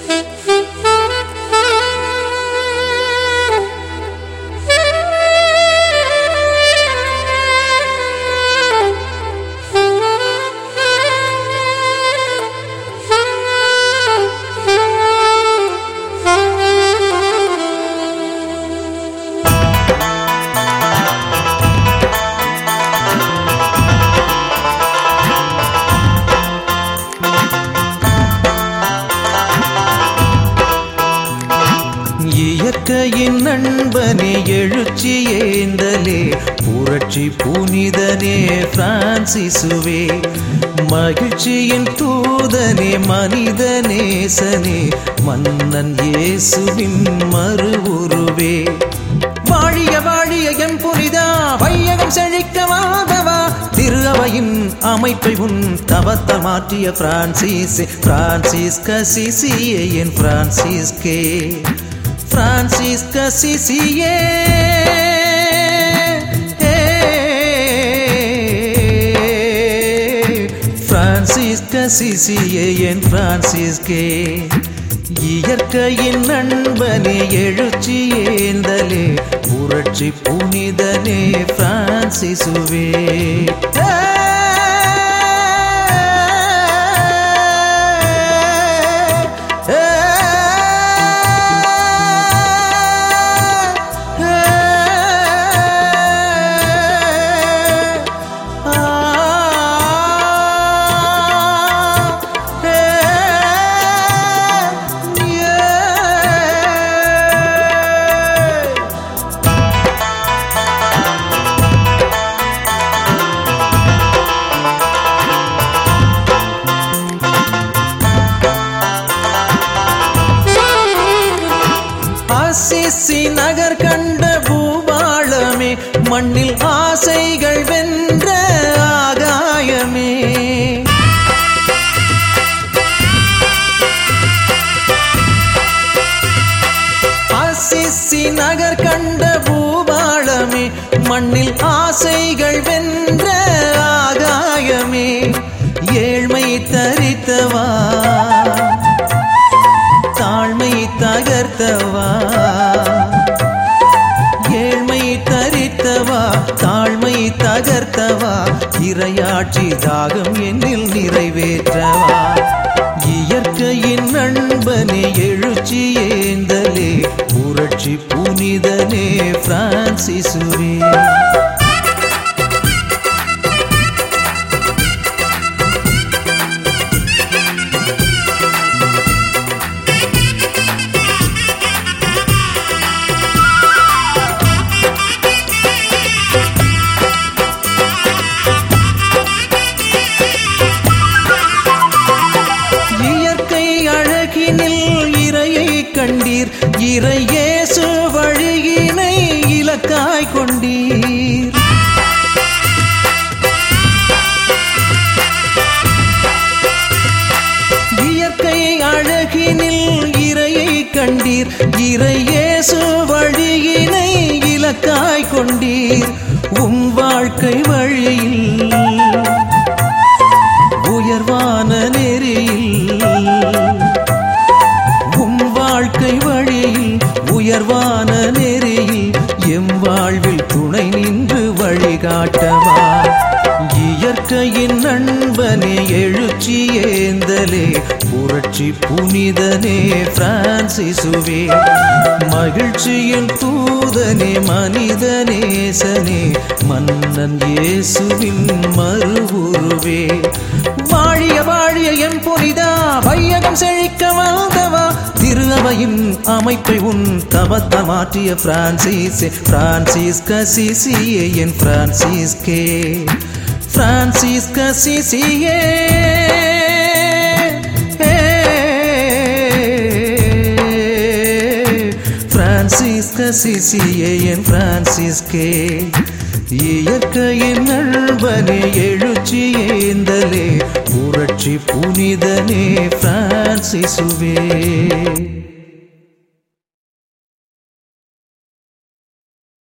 இயற்கையின் நண்பனே எழுச்சி ஏந்தலே புரட்சி புனிதனே பிரான்சிசுவே மகிழ்ச்சியின் தூதனே மனிதநேசனே மன்னன் இயேசுவின் மறு உருவே வாழிய வாழிய எம் புனிதா வையகம் செழிக்க மாதவா திரு அவையின் அமைப்பை உன் தவத்த மாற்றிய பிரான்சிஸ் பிரான்சிஸ் கசிசியே என் பிரான்சிஸ்கே பிரான்சிஸ் கசிசியே பிரான்சிஸ் கசிசியே என் பிரான்சிஸ்கே இயற்கையின் நண்பனே எழுச்சி ஏந்தலே புரட்சி புனிதனே பிரான்சிசுவே அசிசி நகர் கண்ட பூபாளமே மண்ணில் ஆசைகள் வென்ற ஆகாயமே அசிசி நகர் கண்ட பூபாளமே மண்ணில் ஆசைகள் வென்ற ஆகாயமே ஏழ்மை தரித்தவா தாழ்மை தகர்த்தவா ஏழ்மை தரித்தவா தாழ்மை தகர்த்தவா இரையாட்சி தாகம் என்னில் நிறைவேற்றவா இயற்கையின் நண்பனே எழுச்சி ஏந்தலே புரட்சி புனிதனே பிரான்சிசுவே இயற்கை அழகினில் இறையை கண்டீர் இறையேசு வழியினை இலக்காய் கொண்டீர் இயற்கை அழகினில் இறையை கண்டீர் இறையேசு வழியினை இலக்காய் கொண்டீர் உம் வாழ்க்கை வழியில் உயர்வான நெறியில் உம் வாழ்க்கை வழியில் உயர்வான நெறியில் எம் வாழ்வில் துணை நின்று வழிகாட்டவா இயற்கையின் நண்பனே எழுச்சி ஏந்தலே புரட்சி புனிதனே பிரான்சிசுவே மகிழ்ச்சியின் தூதனே மனிதநேசனே மன்னன் இயேசுவின் மறுவுருவே வாழிய வாழிய என் புனிதா வையகம் செழிக்க வாழ்ந்தவா திரு அவையின் அமைப்பை உன் தவத்த மாற்றிய பிரான்சிஸ் பிரான்சிஸ் கசிசியே என் பிரான்சிஸ்கே பிரான்சிஸ் கசிசியே பிரான்சிஸ் கசிசியே என் பிரான்சிஸ்கே இயற்கையின் நண்பனே எழுச்சி ஏந்தலே புரட்சி புனிதனே பிரான்சிசுவே